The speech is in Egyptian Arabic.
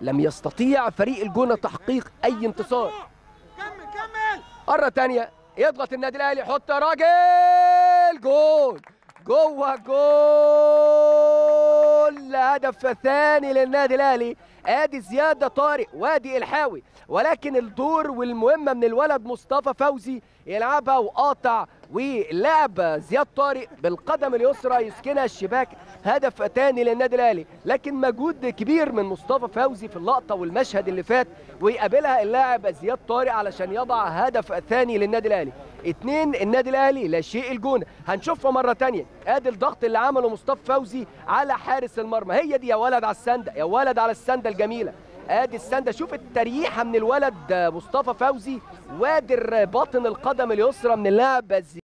لم يستطيع فريق الجونه تحقيق اي انتصار كمل كمل مرة تانية يضغط النادي الأهلي يحط يا راجل جول جوه جول هدف ثاني للنادي الأهلي ادي زيادة طارق وادي الحاوي ولكن الدور والمهمة من الولد مصطفى فوزي يلعبها وقاطع ولعب زياد طارق بالقدم اليسرى يسكنها الشباك هدف تاني للنادي الاهلي لكن مجهود كبير من مصطفى فوزي في اللقطه والمشهد اللي فات ويقابلها اللاعب زياد طارق علشان يضع هدف ثاني للنادي الاهلي اتنين النادي الاهلي لا شيء الجونه هنشوفها مره تانية ادي الضغط اللي عمله مصطفى فوزي على حارس المرمى هي دي يا ولد على السنده يا ولد على السنده الجميله ادي السنده شوف التريحه من الولد مصطفى فوزي وادر باطن القدم اليسرى من اللاعب